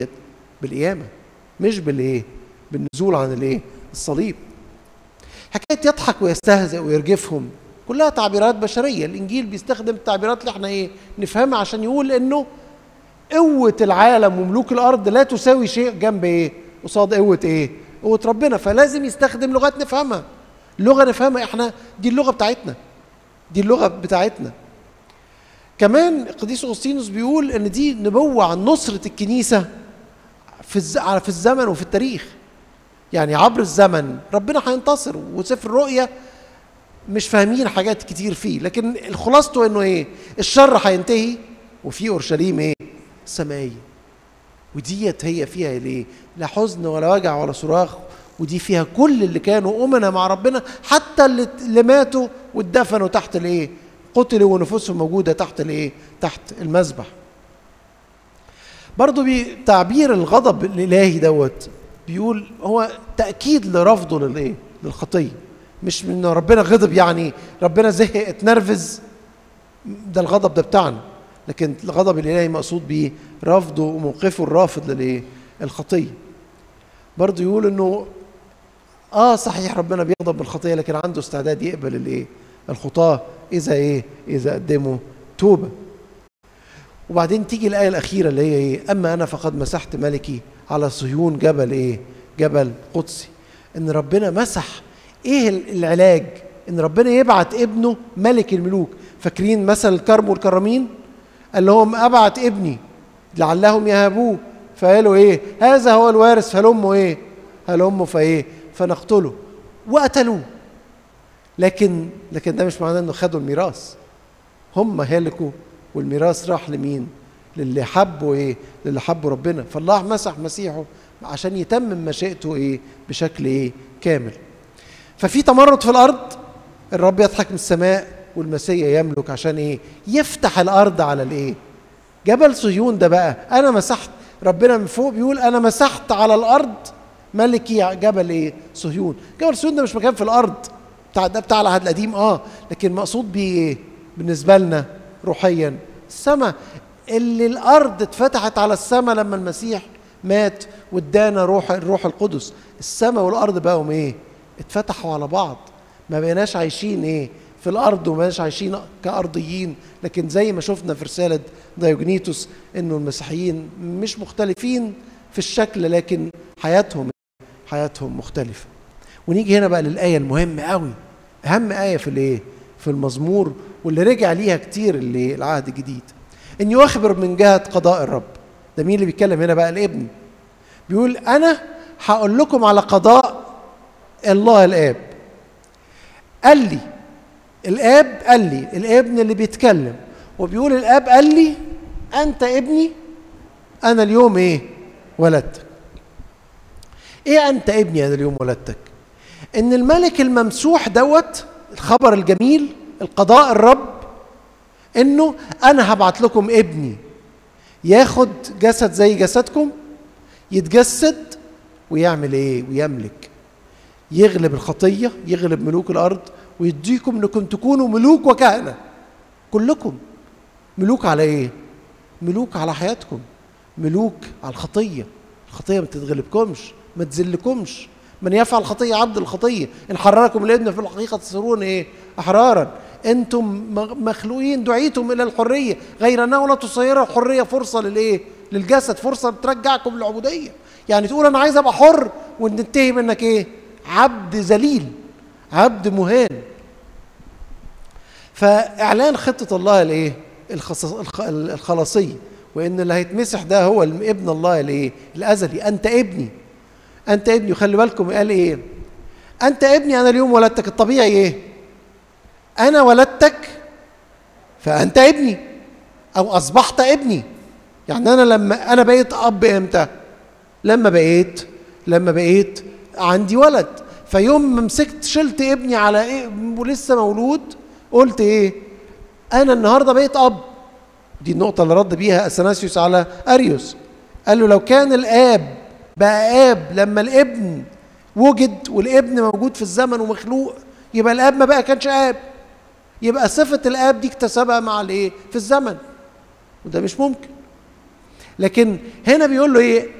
بالقيامه مش بالايه بالنزول عن الايه الصليب حكايه يضحك ويستهزئ ويرجفهم كلها تعبيرات بشريه الانجيل بيستخدم التعبيرات اللي احنا ايه نفهمها عشان يقول انه قوه العالم وملوك الارض لا تساوي شيء جنب ايه قصاد قوه ايه قوه ربنا فلازم يستخدم لغات نفهمها لغه نفهمها احنا دي اللغه بتاعتنا دي اللغه بتاعتنا كمان قديس اغسطينوس بيقول ان دي نبوه عن نصره الكنيسه في الز... في الزمن وفي التاريخ يعني عبر الزمن ربنا هينتصر وسفر الرؤيا مش فاهمين حاجات كتير فيه لكن خلاصته انه ايه الشر هينتهي وفي اورشليم ايه سمائيه وديت هي فيها ليه لا حزن ولا وجع ولا صراخ ودي فيها كل اللي كانوا أمنا مع ربنا حتى اللي, اللي ماتوا واتدفنوا تحت الايه قتلوا ونفوسهم موجودة تحت الايه تحت المذبح برضو تعبير الغضب الإلهي دوت بيقول هو تأكيد لرفضه للايه للخطية مش من ربنا غضب يعني ربنا زهق اتنرفز ده الغضب ده بتاعنا لكن الغضب الالهي مقصود بيه رفضه وموقفه الرافض للايه الخطيه برضه يقول انه اه صحيح ربنا بيغضب بالخطيه لكن عنده استعداد يقبل الايه الخطاه اذا ايه اذا قدموا توبه وبعدين تيجي الايه الاخيره اللي هي ايه اما انا فقد مسحت ملكي على صهيون جبل ايه جبل قدسي ان ربنا مسح ايه العلاج ان ربنا يبعت ابنه ملك الملوك فاكرين مثل الكرم والكرامين قال لهم ابعت ابني لعلهم يهابوه فقالوا ايه هذا هو الوارث فلمه ايه هلمه فايه فنقتله وقتلوه لكن لكن ده مش معناه انه خدوا الميراث هم هلكوا والميراث راح لمين للي حبوا ايه للي حبوا ربنا فالله مسح مسيحه عشان يتمم مشيئته ايه بشكل ايه كامل ففي تمرد في الارض الرب يضحك من السماء والمسيح يملك عشان ايه يفتح الارض على الايه جبل صهيون ده بقى انا مسحت ربنا من فوق بيقول انا مسحت على الارض ملكي جبل ايه صهيون جبل صهيون ده مش مكان في الارض بتاع ده بتاع العهد القديم اه لكن مقصود بيه ايه بالنسبه لنا روحيا السماء اللي الارض اتفتحت على السماء لما المسيح مات وادانا روح الروح القدس السماء والارض بقوا ايه اتفتحوا على بعض ما بقيناش عايشين ايه في الارض وما بقيناش عايشين كارضيين لكن زي ما شفنا في رساله دايوجنيتوس انه المسيحيين مش مختلفين في الشكل لكن حياتهم حياتهم مختلفه ونيجي هنا بقى للايه المهمه قوي اهم ايه في الايه في المزمور واللي رجع ليها كتير اللي العهد الجديد ان يخبر من جهه قضاء الرب ده مين اللي بيتكلم هنا بقى الابن بيقول انا هقول لكم على قضاء الله الاب قال لي الاب قال لي الابن اللي بيتكلم وبيقول الاب قال لي انت ابني انا اليوم ايه ولدتك ايه انت ابني انا اليوم ولدتك ان الملك الممسوح دوت الخبر الجميل القضاء الرب انه انا هبعت لكم ابني ياخد جسد زي جسدكم يتجسد ويعمل ايه ويملك يغلب الخطيه يغلب ملوك الارض ويديكم انكم تكونوا ملوك وكهنه كلكم ملوك على ايه ملوك على حياتكم ملوك على الخطيه الخطيه ما تتغلبكمش ما تذلكمش من يفعل خطيه عبد الخطيه ان حرركم الابن في الحقيقه تصيرون ايه احرارا انتم مخلوقين دعيتم الى الحريه غير انه لا تصير الحريه فرصه للايه للجسد فرصه بترجعكم للعبوديه يعني تقول انا عايز ابقى حر ونتهم انك ايه عبد ذليل عبد مهان فاعلان خطه الله الايه الخلاصيه وان اللي هيتمسح ده هو ابن الله الايه الازلي انت ابني انت ابني وخلي بالكم قال ايه انت ابني انا اليوم ولدتك الطبيعي ايه انا ولدتك فانت ابني او اصبحت ابني يعني انا لما انا بقيت اب امتى لما بقيت لما بقيت عندي ولد فيوم ما مسكت شلت ابني على ايه ولسه مولود قلت ايه انا النهارده بقيت اب دي النقطة اللي رد بيها اثناسيوس على اريوس قال له لو كان الاب بقى اب لما الابن وجد والابن موجود في الزمن ومخلوق يبقى الاب ما بقى كانش اب يبقى صفة الاب دي اكتسبها مع الايه في الزمن وده مش ممكن لكن هنا بيقول له ايه